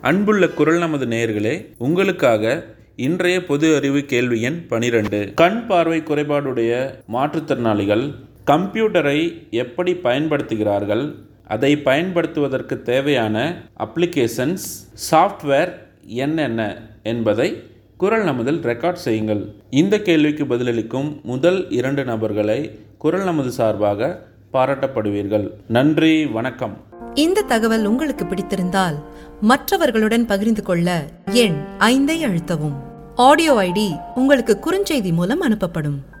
அன்புள்ள குரல் நமது நேயர்களே உங்களுக்காக இன்றைய பொது அறிவு கேள்வி எண் பனிரெண்டு கண் பார்வை குறைபாடுடைய மாற்றுத்திறனாளிகள் கம்ப்யூட்டரை எப்படி பயன்படுத்துகிறார்கள் அதை பயன்படுத்துவதற்கு தேவையான அப்ளிகேஷன்ஸ் சாஃப்ட்வேர் என்னென்ன என்பதை குரல் நமதில் ரெக்கார்ட் செய்யுங்கள் இந்த கேள்விக்கு பதிலளிக்கும் முதல் இரண்டு நபர்களை குரல் நமது சார்பாக பாராட்டப்படுவீர்கள் நன்றி வணக்கம் இந்த தகவல் உங்களுக்கு பிடித்திருந்தால் மற்றவர்களுடன் பகிர்ந்து கொள்ள எண் ஐந்தை அழுத்தவும் ஆடியோ ஐடி உங்களுக்கு குறுஞ்செய்தி மூலம் அனுப்பப்படும்